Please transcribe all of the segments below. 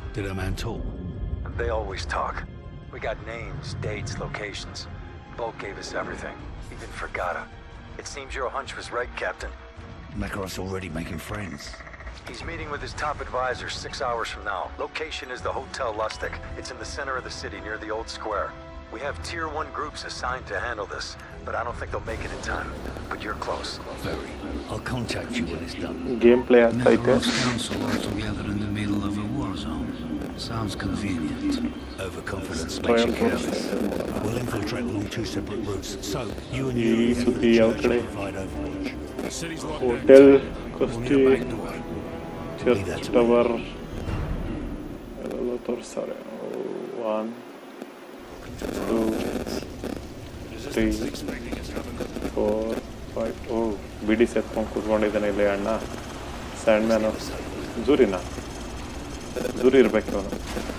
Did our man talk? They always talk. We got names, dates, locations. Bolt gave us everything. Even Fragata. It seems your hunch was right, Captain. Makarov's already making friends. He's meeting with his top advisor six hours from now. Location is the Hotel Lustig. It's in the center of the city near the old square. We have tier one groups assigned to handle this, but I don't think they'll make it in time. But you're close. Very. I'll contact you when it's done. Game play ಆಗ್ತಾ ಐತೆ Makarov's council all together in the middle of a war zone. Sounds convenient. Overconfidence makes Trial you force. careless. We'll infiltrate along two separate routes. So, you and ಈ you are ಸುದ್ದಿ ಯಾವ ಕಡೆ provide overwatch. Hotel We'll ಕಸ್ಟಿ need a back door. Church tower ಎಲ್ಲ ತೋರಿಸ್ತಾರೆ one two three four five ಓ ಬಿಡಿ ಸೆತ್ಕೊಂಡು ಕೂತ್ಕೊಂಡಿದ್ದಾನೆ ಇಲ್ಲಿ ಅಣ್ಣ ಸ್ಯಾಂಡ್ ಮ್ಯಾನು ಜೂರಿನ ಜೂರಿ ಇರ್ಬೇಕು ಅವನು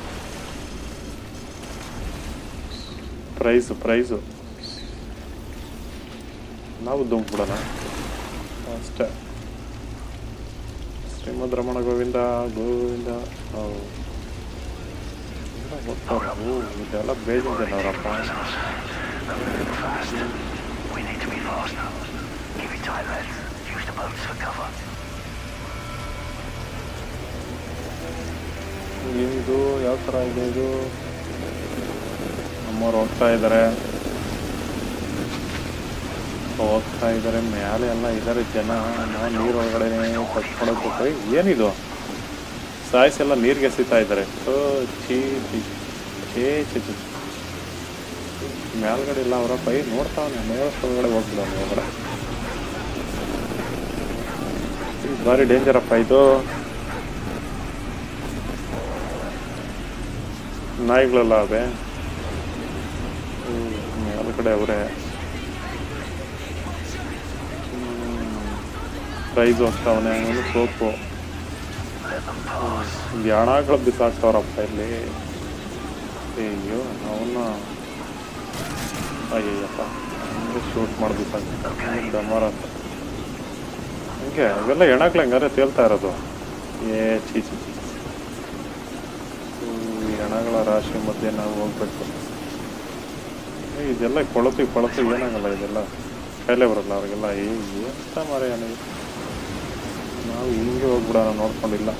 ಪ್ರೈಸು ಪ್ರೈಸು ನಾವು ದುಂಬಿಡೋಣ ಅಷ್ಟೇ ಶ್ರೀಮದ್ ರಮಣ ಗೋವಿಂದ ಗೋವಿಂದ ಹೌದು. ಎಲ್ಲ ಗೊತ್ತವ್ರು. ಓ, ಇದೆಲ್ಲ ಬೇಜಾನ್ ಜನ ಅವರಪ್ಪ We need to be faster. Keep it tight, lads. Use the boats for cover. ಇದು ಯಾವ ಥರ ಇದೆ ಇದು ನಮ್ಮವ್ರು ಹೋಗ್ತಾ ಇದ್ದಾರೆ ಹೋಗ್ತಾ ಇದ್ದಾರೆ ಮೇಲೆ ಎಲ್ಲ ಇದ್ದಾರೆ ಜನ ನಾವು ನೀರು ಒಳಗಡೆ ಕಟ್ಕೊಂಡು ಹೋಗ್ಬೇಕು ಏನಿದು ಸಾಯ್ಸ್ ಎಲ್ಲ ನೀರಿಗೆ ಎಸಿತಾ ಇದ್ದಾರೆ ಓ ಚೀ ಚೀ ಛೇ ಚಿ ಚಿ ಮೇಲ್ಗಡೆ ಇಲ್ಲ ಅವರ ಪೈ ನೋಡ್ತಾವನೆ ನೋಡೋಷ್ಟ್ರೊಳಗಡೆ ಹೋಗ್ಬಿಡೋನು ಒಳಗಡೆ ಇದು ಭಾರಿ ಡೇಂಜರಪ್ಪ ಇದು ನಾಯಿಗಳೆಲ್ಲ ಅವೆ ಹ್ಮ್, ಮೇಲ್ಗಡೆ ಅವರೇ ಪ್ರೈಸ್ ಹೋಗ್ತಾವನೆ ಅವನು ಸೋಪು ಯಾಣಗಳು ಬಿಸಾಕ್ತವ್ರಪ್ಪ ಇಲ್ಲಿ ಅಯ್ಯೋ ಅವನ್ನ ಅಯ್ಯಯ್ಯಪ್ಪ ಹಂಗೆ ಶೂಟ್ ಮಾಡಿ ಬಿಸಾಕ್ತಾರೆ ಡಮಾರ ಅಂತ ಹಂಗೆ ಇವೆಲ್ಲ ಹೆಣಕ್ಳು ಹೆಂಗಾರೆ ತೇಲ್ತಾ ಇರೋದು ಏ ಚೀ ಚಿ ಚಿ ಈ ಹೆಣಗಳ ರಾಶಿ ಮಧ್ಯೆ ನಾವು ಹೋಗ್ಬೇಕು ಏ, ಇದೆಲ್ಲ ಕೊಳತು ಕೊಳತು ಏನಾಗಲ್ಲ ಇದೆಲ್ಲ ಕಾಯಿಲೆ ಬರಲ್ಲ ಅವ್ರಿಗೆಲ್ಲ ಏ ಎಂತ ಮಾರ ನನಗೆ ನಾವು ಹಿಂಗೆ ಹೋಗ್ಬಿಡೋಣ ನೋಡ್ಕೊಂಡಿಲ್ಲ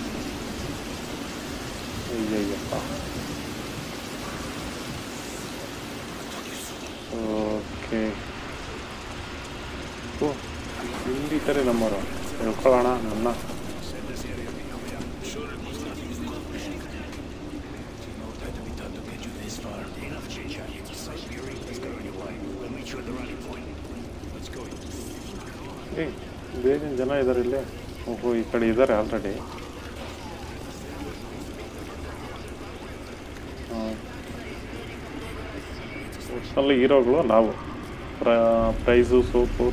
ಅಯ್ಯಯ್ಯಪ್ಪ ಓಕೆ ಓ ಹಿಂದಿತಾರೆ ನಮ್ಮವರು ಹೇಳ್ಕೊಳ್ಳೋಣ ನನ್ನ ಏ ಬೇಜಿನ ಜನ ಇದ್ದಾರೆ ಇಲ್ಲಿ ಓಹೋ ಈ ಕಡೆ ಇದ್ದಾರೆ ಆಲ್ರೆಡಿ ಒಟ್ಟಿನಲ್ಲಿ ಹೀರೋಗಳು ನಾವು ಪ್ರ ಪ್ರೈಸು ಸೋಪು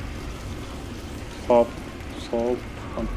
ಸಾಪ್ ಸೋಪ್ ಅಂತ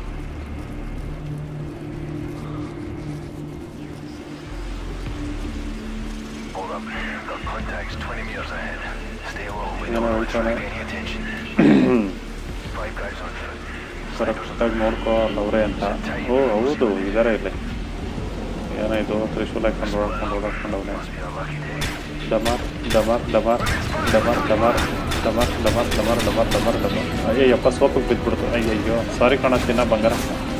Hold up. Got contacts 20 meters ahead. Stay low. We ಏನೋ don't want to ಹೇಳ್ತಾನೆ attract any attention. Five guys on foot. ಕರೆಕ್ಟಾಗಿ ನೋಡ್ಕೋ ಅಲ್ಲವ್ರೆ ಅಂತ ಓ ಹೌದು ಇದ್ದಾರೆ ಇಲ್ಲಿ ಏನಾಯ್ತು ತ್ರಿಶೂಲ ಹಾಕೊಂಡು ಓಡಾಡ್ಕೊಂಡು ಓಡಾಡ್ಕೊಂಡವ್ನೆ Must be a lucky day. ಡಮಾರ್ ಡಮಾರ್ ಡಮಾರ್ ಡಮಾರ್ ಡಮಾರ್ ಡಮಾರ್ ಡಮಾರ್ ಡಮಾರ್ ಡಮಾರ್ ಡಮಾರ್ ಡಮಾರ್ ಅಯ್ಯಯ್ಯಪ್ಪ ಸೋಪಿಗೆ ಬಿದ್ದುಬಿಡ್ತು ಅಯ್ಯಯ್ಯೋ ಸಾರಿ ಕಣ ಚಿನ್ನ ಬಂಗಾರ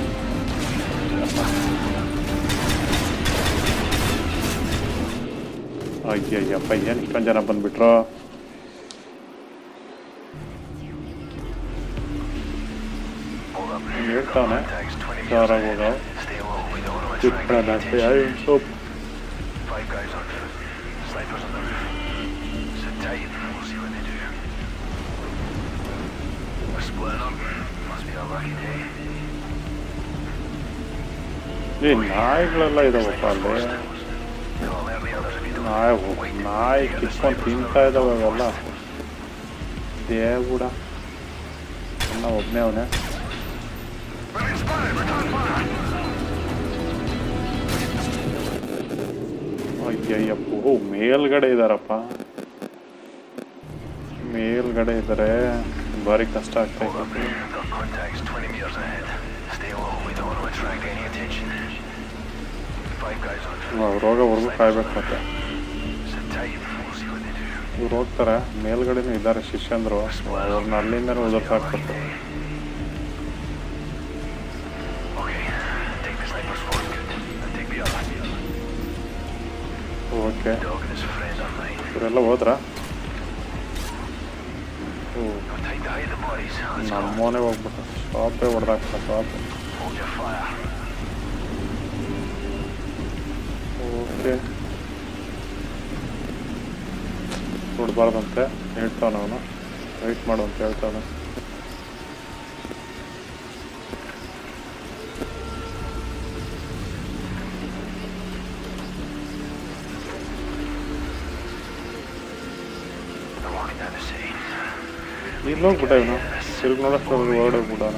ಅಯ್ಯಯ್ಯಪ್ಪ ಏನು ಇಷ್ಟೊಂದು ಜನ ಬಂದ್ಬಿಟ್ರು Hold up. ಇವ್ನು ಹೇಳ್ತಾವನೆ Contacts 20 meters ಹುಷಾರಾಗಿ ahead. ಹೋಗೋ Stay low. We don't want to attract ಚಿಕ್ಕಣ any ದಾಟಿ attention. Soap Five guys on foot. Snipers on the roof. Sit tight. We'll see what they do. We're splitting up. Must be a lucky day. ಈ ನಾಯಿಗಳೆಲ್ಲ ಇದಾವಪ್ಪ ಅಲ್ಲಿ You'll alert the others if you don't. ನಾಯಿ ನಾಯಿ ಕಿತ್ಕೊಂಡು ತಿಂತಾ ಇದಾವೆ ಅವೆಲ್ಲ ದೇವುಡ ಅಣ್ಣ ಒಬ್ಬನೇ ಅವನೇ ಅಯ್ಯಯ್ಯಪ್ಪ ಓ ಮೇಲ್ಗಡೆ ಇದಾರಪ್ಪ ಮೇಲ್ಗಡೆ ಇದ್ದಾರೆ ಭಾರಿ ಕಷ್ಟ ಆಗ್ತಾ Hold up. ಇದೆ Got contacts 20 meters ahead. Stay low. We don't want to attract any attention. five guys on foot. ಅವ್ರು ಹೋಗೋವರೆಗೂ ಕಾಯ್ಬೇಕು ಮತ್ತೆ Sit tight. We'll see what they do. ಇವ್ರು ಹೋಗ್ತಾರೆ ಮೇಲ್ಗಡೆನೂ ಇದ್ದಾರೆ ಶಿಷ್ಯಂದ್ರು ಅವ್ರನ್ನ ಅಲ್ಲಿಂದನೇ ಉದುರ್ಸಿ ಹಾಕ್ಬೇಕು Okay. Take the sniper's fork. And take the other. Okay Dog and his friend are mine. ಇವರೆಲ್ಲ ಹೋದ್ರಾ ಓ No time to hide the bodies. Let's go. ನಮ್ಮನೆ ಹೋಗ್ಬಿಟ್ಟು ಶಾಪೇ ಹೊಡೆದಾಕ್ತ ಶಾಪ್ Hold your fire. ಓಕೆ ಕೊಡ್ಬಾರ್ದಂತೆ ಹೇಳ್ತಾವ ಅವನು ವೆಯ್ಟ್ ಮಾಡು ಅಂತ ಹೇಳ್ತಾನೆ They're walking down the city. ಇಲ್ಲಿ ಹೋಗ್ಬಿಟ್ಟ ಇವನು ತಿರುಗಿ ನೋಡೋಷ್ಟು ಹೊರಗಡೆ ಹೋಗ್ಬಿಟ್ಟಾನ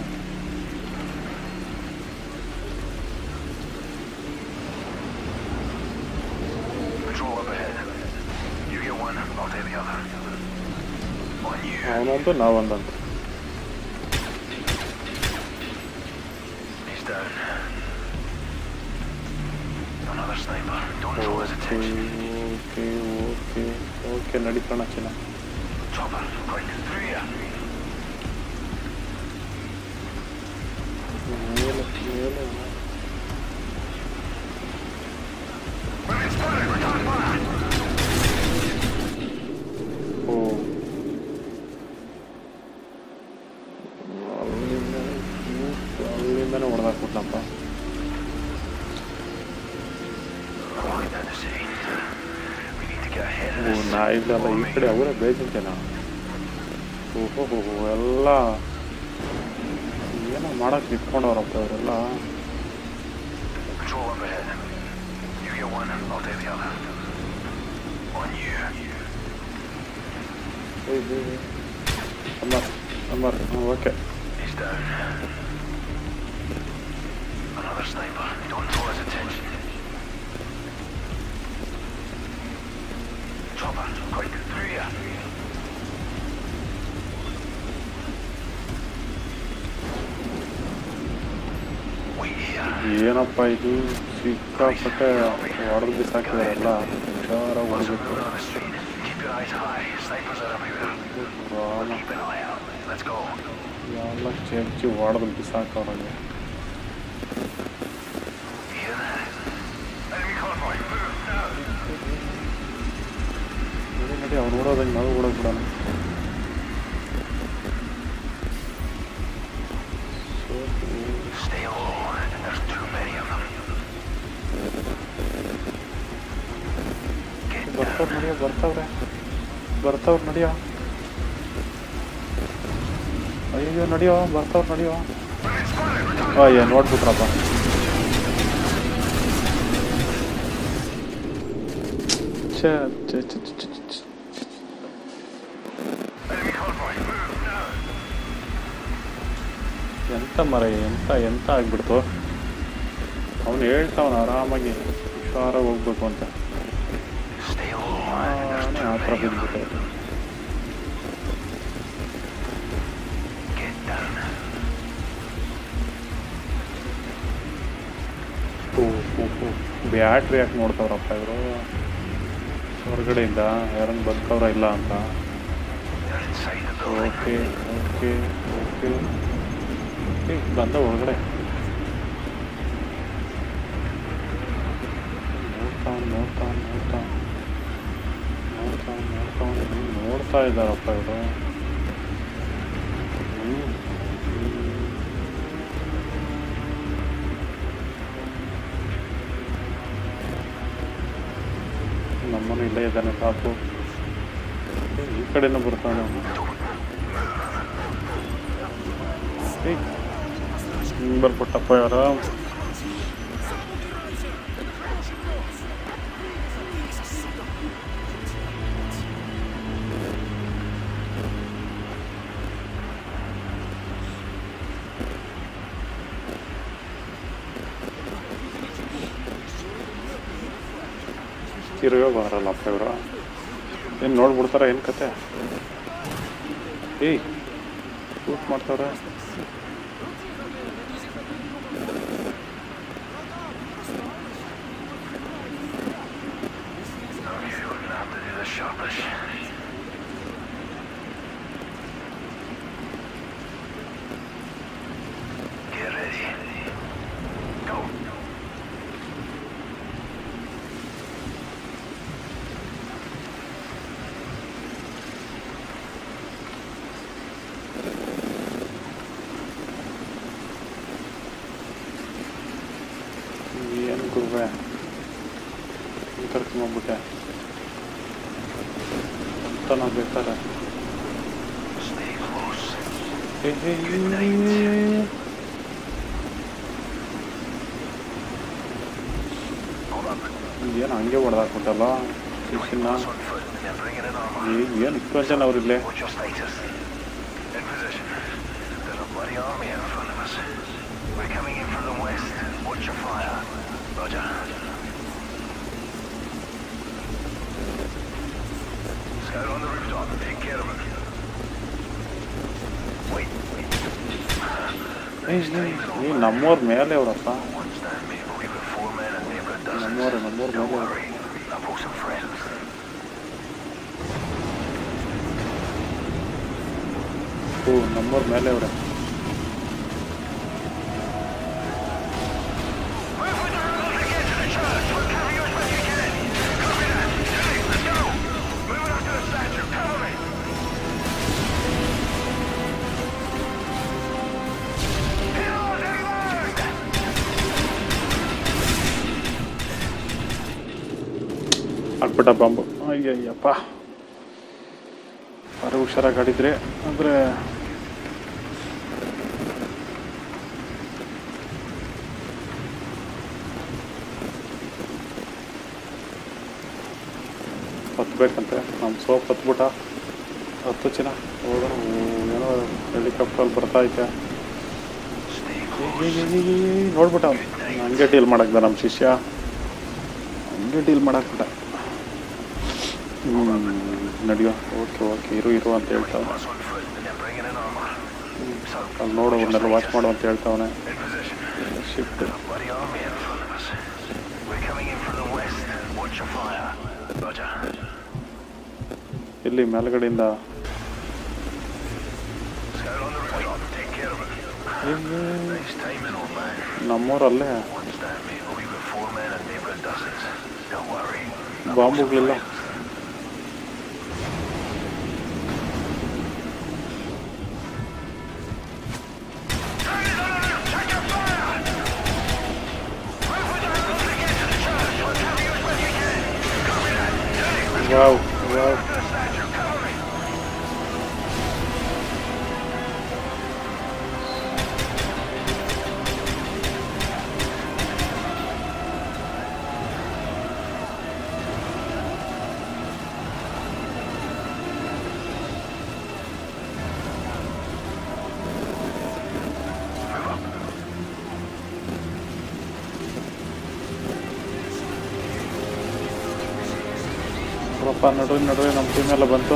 Patrol up ahead. You get one, I'll take the other. On you. ಅವನೊಂದು ನಾವೊಂದಂತ He's down. Another sniper. Don't draw his okay attention. Okay okay okay ನಡೀತಾಣ ಚಿನ್ನ Chopper, quick, through here. ಮೇಲೆ ಮೇಲೆ Women spotted, return fire. ಓ ಅಲ್ಲಿಂದ ಅಲ್ಲಿಂದನೇ ಹೊಡೆದಾಕ್ಬಿಟ್ನಪ್ಪ Walking down the city. We need to get ahead of O this. ನಾ ಇಲ್ಲಲ್ಲ ಈ ಕಡೆ ಅವರೇ ಬೇಜಿಂತೇನ ಓಹೋ ಹೋ ಹೋ ಎಲ್ಲ ಏನೋ ಮಾಡಕ್ಕೆ ನಿಂತ್ಕೊಂಡವ್ರಪ್ಪ ಇವರೆಲ್ಲ Patrol up ahead. You get one, I'll take the other. On you. ಅಮ್ಮರ್ ಅಮ್ಮರ್ okay He's down. Another sniper. Don't draw his attention. Chopper, quick, through here. Wait here. ಏನಪ್ಪ ಇದು ಸಿಕ್ಕಾಪಟ್ಟೆ ಹೊಡೆದು ಬಿಸಾಕಿದಾರಲ್ಲ ಹುಷಾರಾಗಿ Once we're ಹೊಡಿಬೇಕು moving on the street, keep your eyes high. Snipers are everywhere. Rama Keep an eye out. Let's go. ಎಲ್ಲ ಚೆಂಚಿ ಹೊಡೆದು ಬಿಸಾಕವ್ರಿಗೆ You hear that? Enemy convoy. Move now. ನಡಿ ನಡಿ ಅವ್ನು ಓಡೋದಂಗೆ ನಾವು ಓಡೋಕ್ ಬಿಡೋಣ Stay low. There's too many of them. Get ಬರ್ತಾವ್ರು ನಡಿಯೋ ಬರ್ತಾವ್ರೆ ಬರ್ತಾವ್ರು ನಡಿಯೋ ಅಯ್ಯೋ ನಡಿಯೋ ಬರ್ತಾವ್ರು ನಡಿಯೋ Women spotted. Return. ಅಯ್ಯ ನೋಡ್ಬಿಟ್ರಪ್ಪ ಛೇ ಛೇ ಛೇ ಛೇ ಛೇ ಛೇ. Enemy convoy. Move now. ಎಂತ ಮರ ಎಂತ ಎಂತ ಆಗ್ಬಿಡ್ತು ಅವನು ಹೇಳ್ತಾವನ ಆರಾಮಾಗಿ ಹುಷಾರಾಗಿ ಹೋಗ್ಬೇಕು ಅಂತ Stay low. ನಾನೇ ಆ ಥರ ಬಿದ್ಬಿಟ್ಟೆ Get down. ಬ್ಯಾಟ್ರಿ ಯಾಕೆ ನೋಡ್ತಾವ್ರಪ್ಪ ಇವರು ಹೊರಗಡೆಯಿಂದ ಯಾರನ್ನು ಬದುಕವ್ರ ಇಲ್ಲ ಅಂತ They're inside the building. Okay okay okay ಏ ಬಂದ ಒಳಗಡೆ ನೋಡ್ತಾವ್ ನೋಡ್ತಾವ್ ನೋಡ್ತಾವ್ ನೋಡ್ತಾವ್ ನೋಡ್ತಾವ್ ನೋಡ್ತಾ ಇದ್ದಾರಪ್ಪ ಇವರು ನಮ್ಮನು ಇಲ್ಲೇ ಇದ್ದಾನೆ ಪಾಪು ಏ, ಈ ಕಡೆನೂ ಬರ್ತಾನೆ ಅವನು ಹಿಂಗೆ ಬರ್ಬಿಟ್ಟಪ್ಪ ಯಾರ ತಿರುಗೋ ಬರಲ್ಲಪ್ಪ ಇವರು ಏನು ನೋಡ್ಬಿಡ್ತಾರ ಏನು ಕತೆ ಏಯ್ ಶೂಟ್ ಮಾಡ್ತಾವ್ರೆ ಗುರುವೆ ಕರ್ಕೊಂಬಂದ್ಬಿಟ್ಟೆ ಅಂತ ನಾವು ಬೇಕಾರೆ Stay close. ಏ, ಏ, ಏ, ಏ, ಏ. Hold up. ಏನು ಹಂಗೆ ಹೊಡೆದಾಕ್ಬಿಟ್ಟಲ್ಲ ಶಿಷ್ಯನ Pass on foot and then bring in an armor. ಏನು ಇಷ್ಟೊಂದು ಜನ ಅವ್ರಿಲ್ಲೇ What's your status? In position. There's a bloody army in front of us. We're coming in from the west. Watch your fire. Roger. Scout on the rooftop. Take care of it. Wait, wait. ಏ ಏ ನಮ್ಮವ್ರ ಮೇಲೆ ಅವರಪ್ಪ One stand me, but we were four men and they've got dozens. ನಮ್ಮವ್ರೆ ನಮ್ಮವ್ರ Don't ಮೇಲೆ worry. I'll pull some friends. ಓ ನಮ್ಮವ್ರ ಮೇಲೆ ಅವ್ರೆ Move with the room to get to the church. We'll cover you as best we can. Copy that. Jimmy, let's go. Moving up to the statue. Cover me. Heroes, anywhere! ಹಾಕ್ಬಿಟ್ಟ bomb ಅಯ್ಯಯ್ಯಪ್ಪ ಬರೀ ಹುಷಾರಾಗಿ ಆಡಿದ್ರೆ ಅಂದರೆ ಹತ್ಬೇಕಂತೆ ನಮ್ಮ soap ಹತ್ಬಿಟ್ಟ ಹತ್ತು ಚಿನ್ನ ಹೋಗೋಣ ಓ, ಏನೋ ಹೆಲಿಕಾಪ್ಟ್ರಲ್ಲಿ ಬರ್ತಾ ಐತೆ Stay ಏ, ಏ, ಏ, ಏ, ಏ, ನೋಡ್ಬಿಟ್ಟ ಅವ್ನು ಹಂಗೆ ಡೀಲ್ ಮಾಡಕ್ದ ನಮ್ಮ ಶಿಷ್ಯ ಹಂಗೆ ಡೀಲ್ ಮಾಡಾಕ್ಬಿಟ್ಟ ಹ್ಞೂ ನಡೆಯೋ ಓಕೆ ಓಕೆ ಇರು ಇರು ಅಂತ ಹೇಳ್ತಾವ Pass on foot and then bring in an armor. So, ಅಲ್ಲಿ ನೋಡು ಅವ್ರನ್ನೆಲ್ಲ ವಾಚ್ ಮಾಡು ಅಂತ ಹೇಳ್ತಾವನೆ in position. Shift There's a bloody army in front of us. We're coming in from the west. Watch your fire. Roger. ಇಲ್ಲಿ ಮೇಲ್ಗಡೆಯಿಂದ Scout on the rooftop. Take care of it. ಏ, ಏ, Nice timing, old man. ನಮ್ಮೂರಲ್ಲೇ One stand me, but we were four men and they've got dozens. Don't worry. ಬಾಂಬುಗಳಿಲ್ಲ wow wow ನೋಡಪ್ಪ ನಡುವೆ ನಡುವೆ ನಮ್ಮ ಟೀಮ್ ಎಲ್ಲ ಬಂತು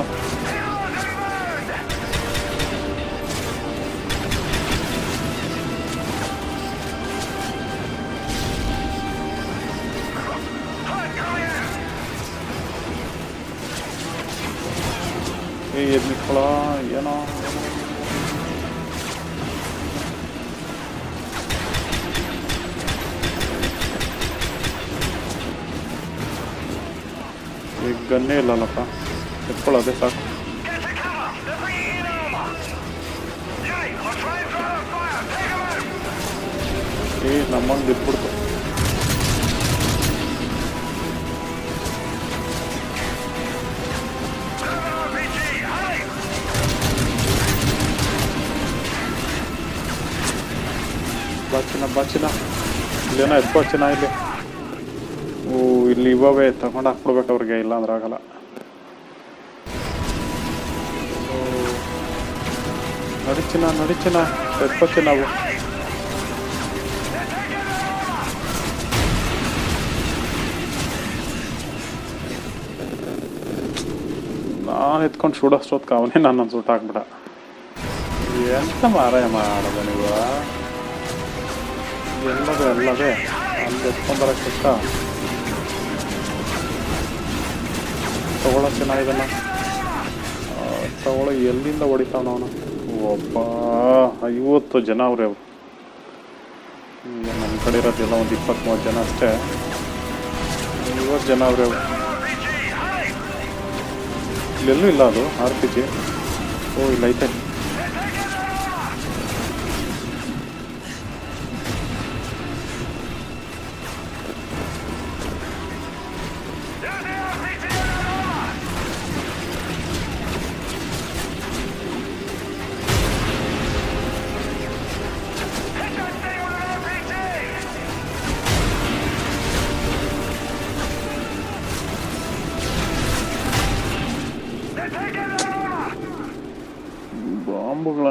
ಏ ಎದ್ ನಿಂತ್ಕೊಳ ಏನೋ ಈಗ ಗನ್ನೇ ಇಲ್ಲಲ್ಲಪ್ಪ ಎತ್ಕೊಳ್ಳೋದೇ ಸಾಕು Get to cover! They're bringing in armor! Jimmy, I'll try and throw out fire! Take them out! ಏ ನಮ್ಮಂಗೆ ಬಿದ್ಬಿಡ್ತು Grab an RPG! Hurry! ಬಾಚಿನ ಬಾಚಿನ ಇಲ್ಲೇನೋ ಎತ್ಕೊಚಿನ ಇಲ್ಲಿ ಓ ಇಲ್ಲಿ ಇವಾವೆ ತಗೊಂಡು ಹಾಕ್ಬಿಡ್ಬೇಕು ಅವ್ರಿಗೆ ಇಲ್ಲ ಅಂದ್ರೆ ಆಗಲ್ಲ ಓ, ನಡಿಚಿನ ನಡಿಚಿನ ಎತ್ಕೊಚಿ ನಾವು ನಾನು ಎತ್ಕೊಂಡು ಸುಡೋಷ್ಟೊತ್ಗೆ ಅವನೇ ನನ್ನ ಸುಟ್ಟು ಹಾಕ್ಬಿಡ ಎಂತ ಮಾರಾಯ ಮಾಡೋದು ನೀವು ಎಲ್ಲವೇ ಎಲ್ಲವೇ ಅಲ್ಲಿ ಎತ್ಕೊಂಬರಕ್ಕೆ ಕಷ್ಟ ತಗೊಳ್ಳೋ ಚೆನ್ನಾಗಿದಲ್ಲ ತಗೊಳ್ಳೋ ಎಲ್ಲಿಂದ ಹೊಡಿತಾವನ ಅವನು ಒಬ್ಬ ಐವತ್ತು ಜನ ಅವ್ರೆ ಅವರು ಈಗ ನಮ್ಮ ಕಡೆ ಇರೋದಿಲ್ಲ ಒಂದು ಇಪ್ಪತ್ತ್ ಮೂವತ್ತು ಜನ ಅಷ್ಟೇ ಐವತ್ತು ಜನ ಅವ್ರೆ ಅವರು ಇಲ್ಲೆಲ್ಲೂ ಇಲ್ಲ ಅದು ಆರ್ ಪಿ ಜಿ ಓ ಇಲ್ಲ ಐತೆ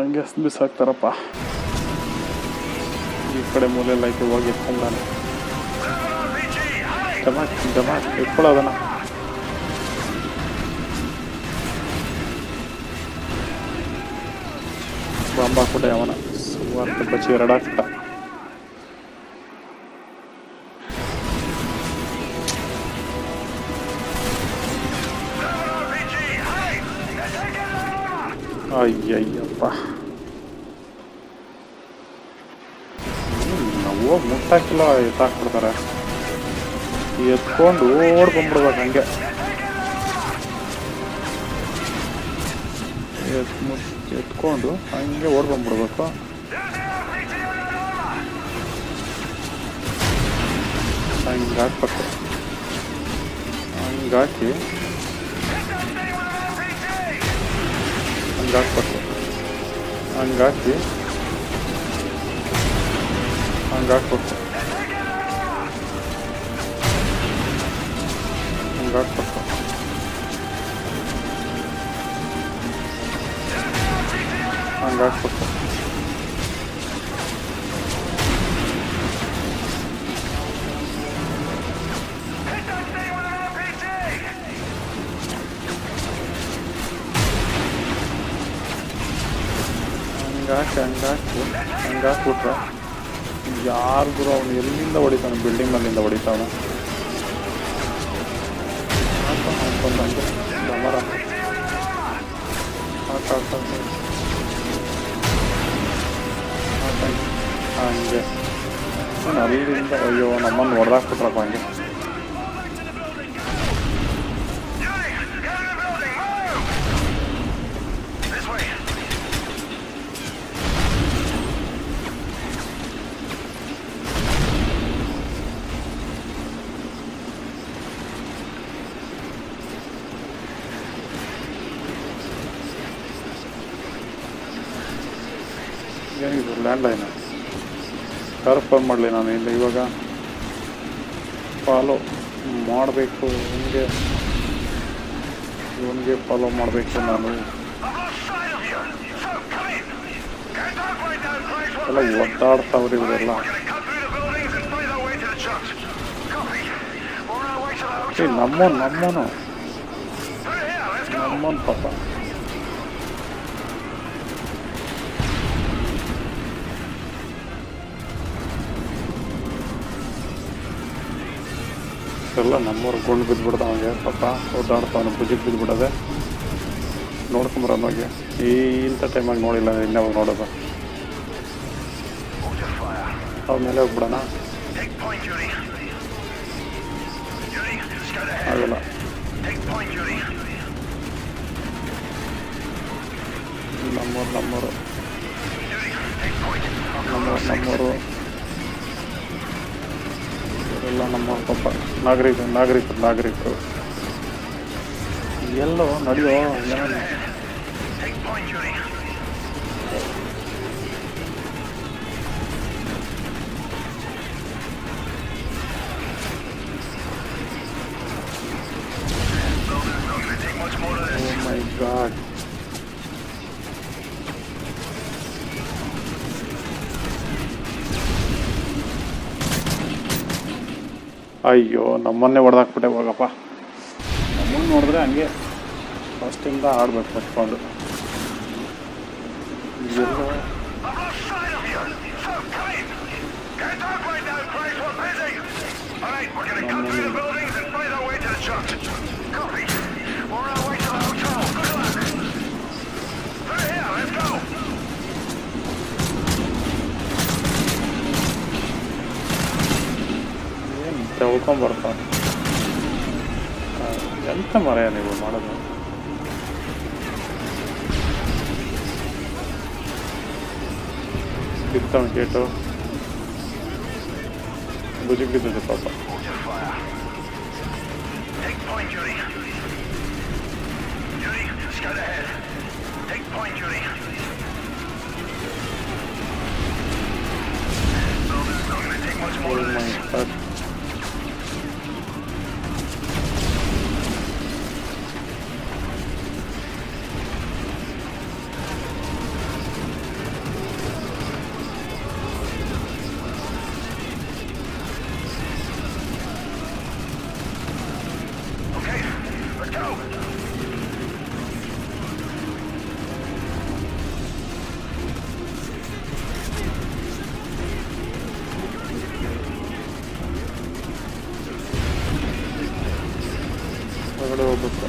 ಹಂಗೆ ಬಿಸಾಕ್ತಾರಪ್ಪ ಈ ಕಡೆ ಮೂಲೆಯಲ್ಲಿ ಐತೆ ಹೋಗಿ ಎತ್ಕೊಂಡಾನೆ ಜಮಾ ಜಮಾ ಎತ್ಕೊಳ್ಳೋದನ್ನ ಬಾಂಬ್ ಹಾಕ್ಬಿಟ್ಟೆ ಅವನ ಸುಮಾರು ಬಚ್ಚಿ ಎರಡು ಹಾಕ್ಬಿಟ್ಟ ಅಯ್ಯಯ್ಯಪ್ಪ ನಾವು ಹೋಗಿ ಮುಟ್ಟಾಕಿಲ್ಲ ಎತ್ತಾಕ್ಬಿಡ್ತಾರೆ ಎತ್ಕೊಂಡು ಓಡ್ಕೊಂಡ್ಬಿಡ್ಬೇಕು ಹಂಗೆ ಎತ್ ಮುಟ್ ಎತ್ಕೊಂಡು ಹಂಗೆ ಓಡ್ಕೊಂಡ್ಬಿಡ್ಬೇಕು ಹಂಗೆ ಹಾಕ್ಬೇಕು ಹಂಗೆ ಹಾಕಿ ಹಂಗೆ ಹಾಕ್ಬೇಕು ಹಂಗೆ ಹಾಕಿ ಹಂಗೆ ಹಾಕ್ಬೇಕು ಹಂಗೆ ಹಾಕ್ಬೇಕು ಹಂಗೆ ಹಾಕ್ಬೇಕು ಹಂಗಾಕಿ ಹಂಗಾಕಿ ಹಂಗೆ ಹಾಕ್ಬಿಟ್ರೆ ಯಾರು ಗುರು ಅವನು ಎಲ್ಲಿಂದ ಹೊಡಿತಾನೆ ಬಿಲ್ಡಿಂಗ್ ಮೇಲಿಂದ ಹೊಡಿತಾವನು ಬಂದು ಹಂಗೆ ಡಮರ ಹಾಕ್ ಹಾಕ್ ಹಾಕ್ ಹಾಕ್. ಹಾಕ್ ಹಂಗೆ. ಹಂಗೆ ಅವ್ನು ಅಲ್ಲಿಂದ ಅಯ್ಯೋ ನಮ್ಮನ್ನು ಹೊಡೆದಾಕ್ಬಿಟ್ರಪ್ಪ ಹಂಗೆ This way. ಏನಿದು ಲ್ಯಾಂಡ್ ಲೈನ್ ಯಾರು ಫೋನ್ ಮಾಡಲಿ ನಾನು ಇಲ್ಲ ಇವಾಗ ಫಾಲೋ ಮಾಡಬೇಕು ಇವನಿಗೆ ಇವನಿಗೆ ಫಾಲೋ ಮಾಡಬೇಕು ನಾನು I've lost sight of you. So come in. Can't operate those place. What ಎಲ್ಲ ಒದ್ದಾಡ್ತಾವ್ರಿ ಇವರೆಲ್ಲ We're gonna cut through the buildings and find our way to the church. Copy. We're on our way to the ಏ hotel. ನಮ್ಮೋನು ನಮ್ಮೋನು Through here, let's go. ನಮ್ಮೋನು ಪಾಪ ಎಲ್ಲ ನಮ್ಮೂರು ಗೊಂಡು ಬಿದ್ದುಬಿಡ್ದ ಅವನಿಗೆ ಪಾಪ ಓದಾಡ್ತಾವನು ಭುಜಕ್ಕೆ ಬಿದ್ದುಬಿಡೋದೆ ನೋಡ್ಕೊಂಬರೋನೋಗಿ ಈ ಇಂಥ ಟೈಮಾಗಿ ನೋಡಿಲ್ಲ ಇನ್ನವಾಗ ನೋಡೋದು Order fire. ಅವ್ರ ಮೇಲೆ ಹೋಗ್ಬಿಡೋಣ Take point, Judy. Judy, scout ahead. ಆಗಲ್ಲ Take point, Judy. ನಮ್ಮೂರು ನಮ್ಮೂರು Judy, take point. ನಮ್ಮೂರು ನಮ್ಮೂರು ಇವರೆಲ್ಲ ನಮ್ಮೂರು ಪಾಪ ನಾಗರಿಕ ನಾಗರಿಕರು ನಾಗರಿಕರು ಎಲ್ಲೋ ನಡೆಯೋ ಏನೋ Take point, Judy. Building's not gonna take much more of this. Oh my god ಅಯ್ಯೋ ನಮ್ಮನ್ನೇ ಹೊಡೆದಾಕ್ಬಿಟ್ಟೆ ಹೋಗಪ್ಪ ನಮ್ಮನ್ನು ನೋಡಿದ್ರೆ ಹಂಗೆ ಫಸ್ಟಿಂದ ಆಡ್ಬೇಕು ಕಟ್ಕೊಂಡು ಎಲ್ಲೋ I've lost sight of you. So come in. Can't operate those place. We're busy. All right, we're gonna cut through the buildings and find our way to the church. Copy. We're on our way to the hotel. Good luck. Through here, let's go. ಏನು ತಿಳ್ಕೊಂಬರ್ತಾನೆ ಎಂತ ಮರೆಯ ನೀವು ಮಾಡೋದು ಬಿತ್ತವನು K2 ಭುಜಕ್ಕೆ ಬಿದ್ದಿದೆ ಪಾಪ Order fire. Take point, Judy. Judy, scout ahead. Take point, Judy. Building's not gonna take much more of Oh my this. God. ಒಳಗಡೆ ಹೋಗ್ಬೇಕು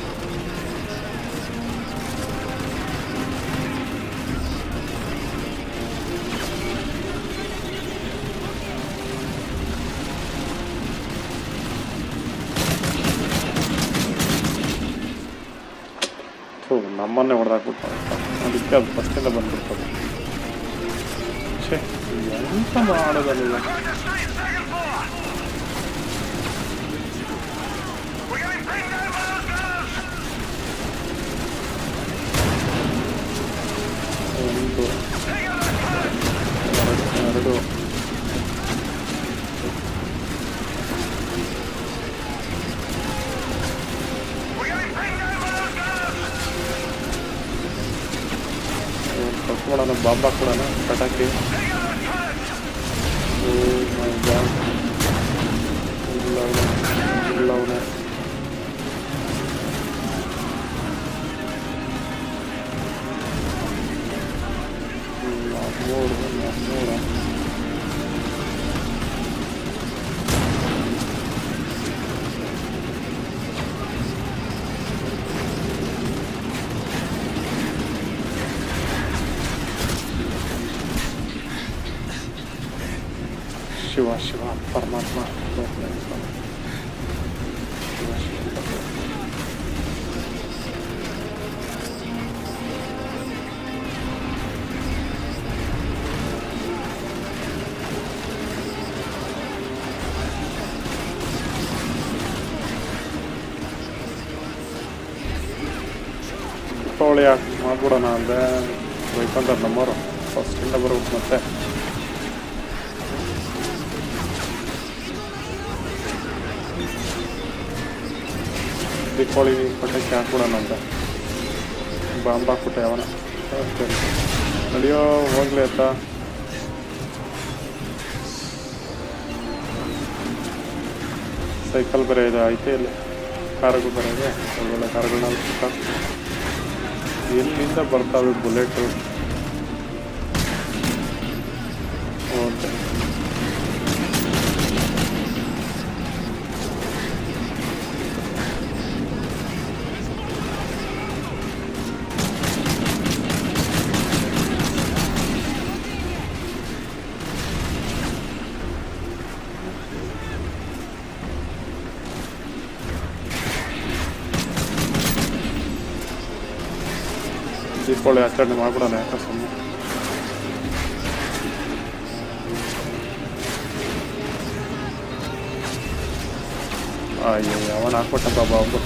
ಥೂ ನಮ್ಮನ್ನೇ ಹೊಡೆದಾಕ್ಬಿಟ್ಟು ಅದಕ್ಕೆ ಅದು ಫಸ್ಟಿಂದ ಬಂದ್ಬಿಡ್ತದೆ ಛೇ ಎಂತ ಮಾಡೋದಲ್ಲ Going to the street, second floor. We're getting pinned down by those gunners. ಒಂದು Take out that turret. ಎರಡು ಎರಡು We're getting pinned down by those gunners. First ಮಾಡೋಣ ಬಾಂಬ್ ಹಾಕ್ಬಿಡೋಣ ಪಟಾಕಿ Take out that turret. Oh my god ಇಲ್ಲ ಅವನೇ ಇಲ್ಲ ಅವನೇ ನಮ್ಮೂರು ನಮ್ಮೂರು ಶಿವ ಶಿವ ಪರಮಾತ್ಮ ಶಿವ ಶಿವ ದೀಪಾವಳಿ ಯಾಕೆ ಮಾಡ್ಬಿಡೋಣ ಅಂದರೆ ಬೈಕೊಂತಾರೆ ನಮ್ಮವರು ಫಸ್ಟಿಂದ ಬರ್ಬೇಕು ಮತ್ತೆ ದೀಪಾವಳಿ ಪಟಾಕಿ ಹಾಕ್ಬಿಡೋಣ ಅಂತ ಬಾಂಬ್ ಹಾಕ್ಬಿಟ್ಟೆ ಅವನ ಅಷ್ಟೇ ನಡೆಯೋ ಹೋಗ್ಲಿ ಅಂತ ಸೈಕಲ್ ಬೇರೆ ಇದೆ ಐತೆ ಇಲ್ಲಿ ಕಾರುಗಳು ಬೇರೆ ಇದೆ ಒಳ್ಳೊಳ್ಳೆ ಕಾರುಗಳನ್ನ ಸುತ್ತ ಎಲ್ಲಿಂದ ಬರ್ತಾವೆ ಬುಲೆಟು ಓಕೆ ದೀಪಾವಳಿ ಆಚರಣೆ ಮಾಡ್ಬಿಡೋಣ ಯಾಕೆ ಸುಮ್ಮನೆ ಅಯ್ಯೋ ಅವನ ಹಾಕ್ಬಿಟ್ಟಪ್ಪ ಬಾಬು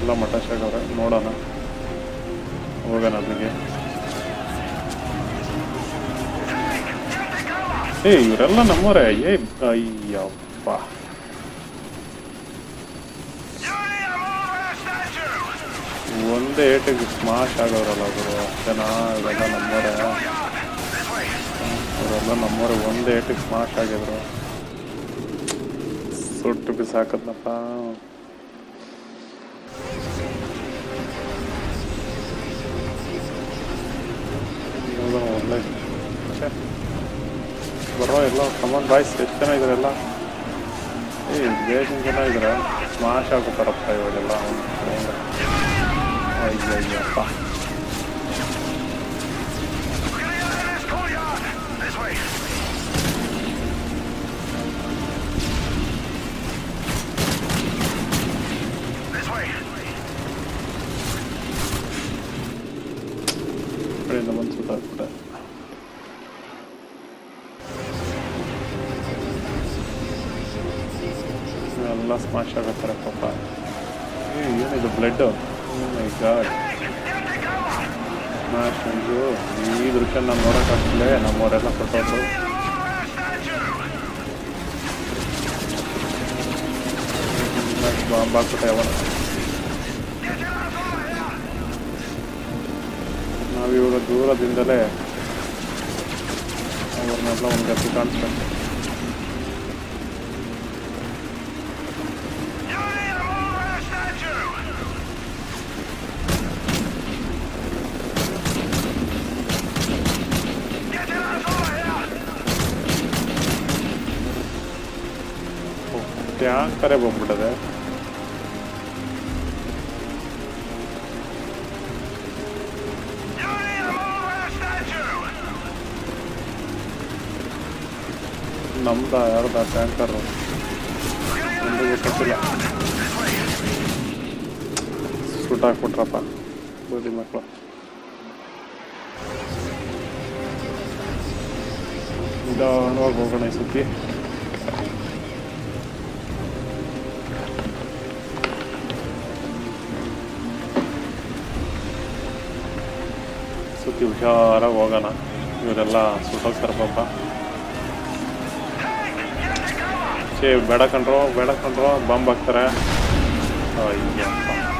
ಎಲ್ಲ ಮಟಾಶಾಗವ್ರೆ ನೋಡೋಣ ಹೋಗೋಣ ಅಲ್ಲಿಗೆ ಏ ಇವರೆಲ್ಲ ನಮ್ಮವರೇ ಏ Ayyappa Unity, I'm over that statue! ಒಂದೇ ಏಟಿಗೆ ಸ್ಮಾಶ್ ಆಗೋರಲ್ಲ ಅವರು ಅಷ್ಟೇನಾ ಇವರೆಲ್ಲ ನಮ್ಮವರೇ This way! ಅವರೆಲ್ಲ ನಮ್ಮವರೇ ಒಂದೇ ಏಟಿಗೆ ಸ್ಮಾಶ್ ಆಗಿದ್ರು ಸುಟ್ಟು ಬಿಸಾಕದ್ನಪ್ಪ ಇವಾಗ ಒಳ್ಳೆ ಛೆ. ಬರೋ ಎಲ್ಲ ಕಮಾನ್ ಬಾಯ್ಸ್ ಎಷ್ಟು ಜನ ಇದ್ದಾರೆ ಎಲ್ಲ ಏ ಬೇಗ ಜನ ಇದ್ದಾರೆ ಸ್ಮಾಶ್ ಆಗ್ಬಿಟ್ಟಾರಪ್ಪ ಇವಾಗೆಲ್ಲ ಅಯ್ಯ Ayyappa We're gonna get out of this courtyard! This way! This way! ಕಡೆಯಿಂದ ಬಂದು ಸುಟ್ಟಾಕ್ಬಿಟ್ಟೆ ಎಲ್ಲ ಸ್ಮಾಶ್ ಆಗತ್ತಾರೆ ಪಾಪ ಏ ಏನಿದು ಬ್ಲಡ್ ಮೈ ಗಾಡ್ ಸ್ಮಾಶ್ ಅಯ್ಯೋ ಈ ದೃಶ್ಯ ನಾನು ನೋಡೋಕ್ಕಾಗ್ತಿಲ್ಲ ನಮ್ಮವರೆಲ್ಲ ಕೊಟ್ಟೋದು ಬಾಂಬ್ ಹಾಕ್ಬಿಟ್ಟೆ ಅವನ ನಾವಿವಾಗ ದೂರದಿಂದಲೇ ಅವ್ರನ್ನೆಲ್ಲ ಒಂದು ಗತಿ ಕಾಣಿಸ್ಬೇಕು Unity, I'm over that statue! Get your ass over here! ಟ್ಯಾಂಕರೇ ಬಂದ್ಬಿಟ್ಟದೆ Unity, I'm over that statue! ನಮ್ದ ಯಾರ್ದ tanker We're gonna get out of ಒಂದು this ಗೊತ್ತಿಲ್ಲ courtyard! This way! ಸುಟ್ಟಾಕ್ಬಿಟ್ರಪ್ಪ ಬೂದಿ ಮಕ್ಕಳು ನಿಧಾನವಾಗಿ ಹೋಗೋಣ ಈ ಸುದ್ದಿ ಸುದ್ದಿ ಹುಷಾರಾಗಿ ಹೋಗೋಣ ಇವರೆಲ್ಲ ಸುಟ್ಟೋಗ್ತಾರೆ ಪಾಪ ಛೇ ಬೇಡ ಕಣ್ರೋ ಬೇಡ ಕಣ್ರೋ ಬಾಂಬ್ ಹಾಕ್ತಾರೆ ಅಯ್ಯಪ್ಪ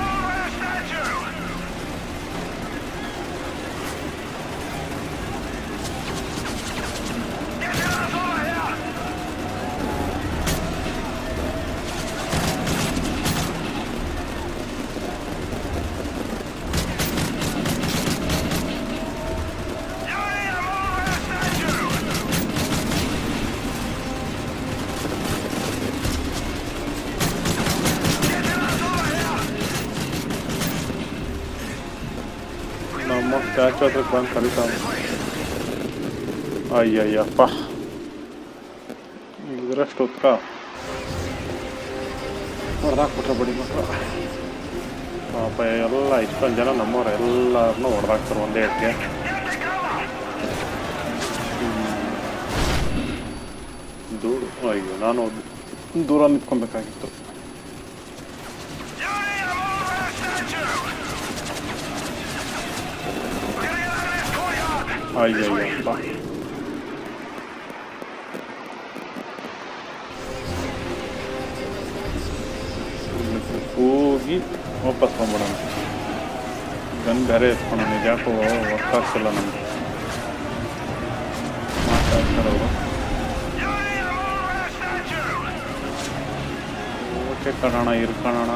ನಮ್ಮ ಸ್ಟ್ಯಾಚು ಹತ್ರಕ್ಕೆ ಬಂದು ಕಲಿತಾವ ಅಯ್ಯಯ್ಯಪ್ಪ ಇದರಷ್ಟು ಉತ್ತರ ಹೊಡೆದಾಕ್ಬಿಟ್ರೆ ಬಡಿ ಮಕ್ಕಳು ಪಾಪ ಎಲ್ಲ ಇಷ್ಟೊಂದು ಜನ ನಮ್ಮವ್ರು ಎಲ್ಲರನ್ನೂ ಹೊಡೆದಾಕ್ತಾರೆ ಒಂದೇ ಏಟ್ಗೆ ದೂರು ಅಯ್ಯೋ ನಾನು ದೂರ ನಿಂತ್ಕೊಬೇಕಾಗಿತ್ತು ಅಯ್ಯಯ್ಯಪ್ಪ ಹೋಗಿ ವಾಪಸ್ ಬಂದ್ಬಿಡೋಣ ಗನ್ ಬೇರೆ ಎತ್ಕೊಂಡು ಯಾಕೋ ವರ್ಕ್ ಆಗ್ತಿಲ್ಲ ನಮಗೆ ಮಾತಾಡ್ತಾರೆ ಅವರು ಓಕೆ ಕಣೋಣ ಇರ್ಕಣೋಣ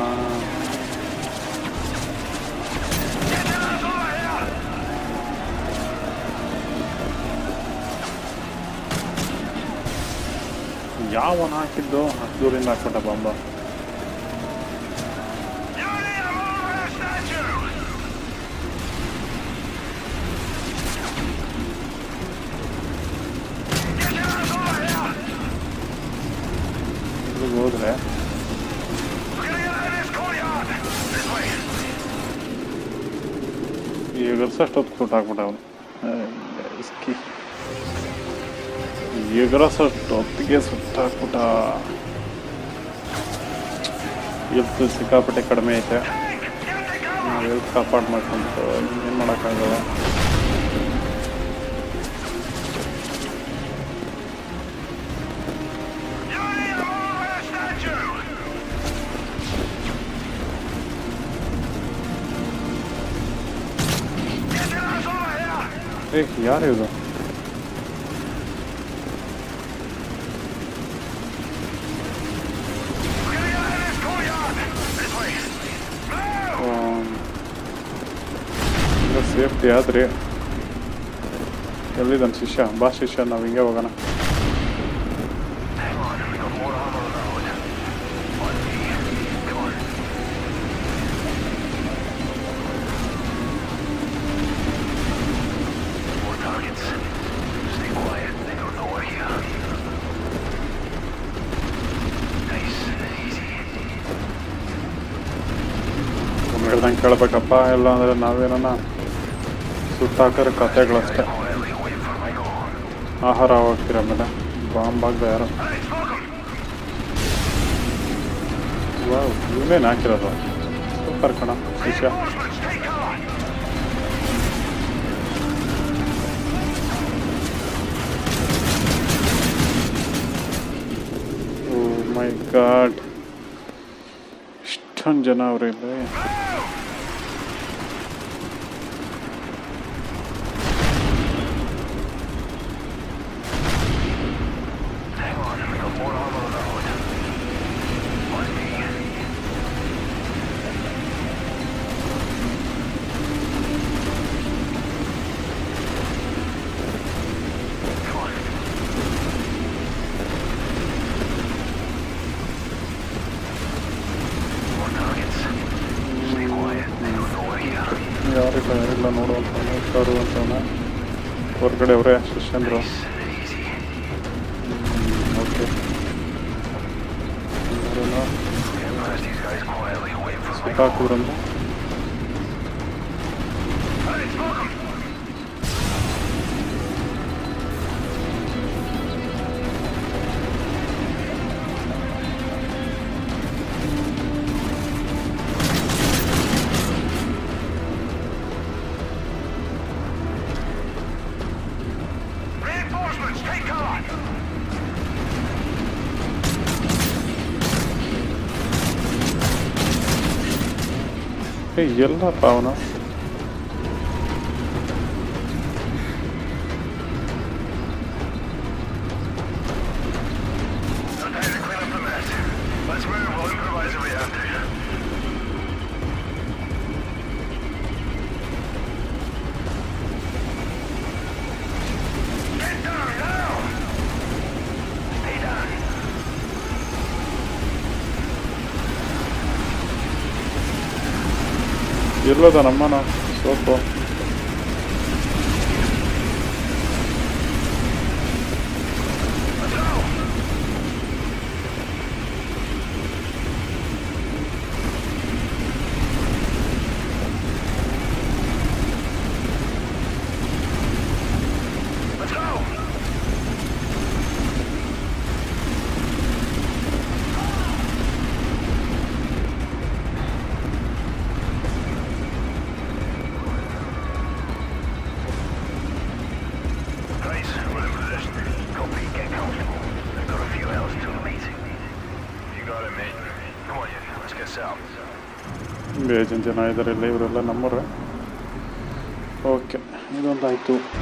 ಯಾವನ ಹಾಕಿದ್ದು ಅಷ್ಟು ದೂರಿಂದ ಹಾಕ್ಬಿಟ್ಟ ಬಾಂಬ ಇಲ್ಲಿಗೆ ಹೋದ್ರೆ ಎಗರ್ಸಷ್ಟು ಸುಟ್ಟು ಹಾಕ್ಬಿಟ್ಟ ಅವನು ಇಸ್ಕಿ ಎಗರಸಷ್ಟು ಹೊತ್ತಿಗೆ ಸುಟ್ಟಾಕ್ಬಿಟ್ಟ ಎತ್ತು ಸಿಕ್ಕಾಪಟ್ಟೆ ಕಡಿಮೆ ಐತೆ ಹೆಲ್ತ್ ಕಾಪಾಡು ಮಾಡ್ಕೊಂತು ಏನು ಮಾಡೋಕ್ಕಾಗಲ್ಲ Unity, I'm over a statue! Get your ass over here! ಏ ಯಾರು ಇದು We're gonna get out of this courtyard! This way! Move! ಈಗ ಸೇಫ್ಟಿ ಆದ್ರಿ ಎಲ್ಲಿದ್ದಾನೆ ಶಿಷ್ಯ ಬಾ ಶಿಷ್ಯ ನಾವು ಹಿಂಗೆ ಹೋಗೋಣ Hang on, we got more armor on the road. On me. Come on. More targets. Stay quiet. They don't know we're here. Nice. Easy. ನಮ್ಮ ಹೇಳ್ದಂಗೆ ಕೇಳ್ಬೇಕಪ್ಪ ಇಲ್ಲ ಅಂದರೆ ನಾವೇನ ಸುಟ್ಟಾಕರ ಕತೆಗಳಷ್ಟೇ Quietly wait for my go. ಆಹಾರ ಹೋಗ್ತೀರ ಆಮೇಲೆ ಬಾಂಬ್ ಆಗದೆ ಯಾರು Hey, smoke 'em! ವಾವ್ ಇವನೇನು ಹಾಕಿರೋದು ಸೂಪರ್ ಕಣ ಶಿಷ್ಯ Reinforcements, take cover! Oh my god ಇಷ್ಟೊಂದು ಜನ ಅವ್ರು ಇಲ್ಲಿ Hang on, we got more armor on the road. On me. Come on. More targets. Stay quiet. They don't know we're here. ಯಾರಿಲ್ಲ ಯಾರಿಲ್ಲ ನೋಡುವಂತ ನೋಡ್ತಾರು ಅಂತವನ ಹೊರಗಡೆ ಅವರೇ ಶಿಷ್ಯಂದ್ರು Nice and easy. Okay Get past these guys quietly. Wait for my go. ಸುತ್ತಾಕಿದ್ರಂದ್ರೆ Hey, smoke 'em! Reinforcements, take cover! ಏ ಎಲ್ಲಪ್ಪ ಅವನು No time to clean up the mess. Let's move. We'll improvise if we have to. Get down now! Stay down. ಎಲ್ಲದ ನಮ್ಮನ Soap Let's go! Let's go! Guys, we're in position. Copy, get comfortable. I've got a few hours till the meeting. You got it, mate. Come on, you. Let's get south. ಬೇಜನ್ ಜನ ಇದ್ದಾರೆ ಇಲ್ಲ ಇವರೆಲ್ಲ ನಮ್ಮವ್ರೆ okay ಇದೊಂದಾಯಿತು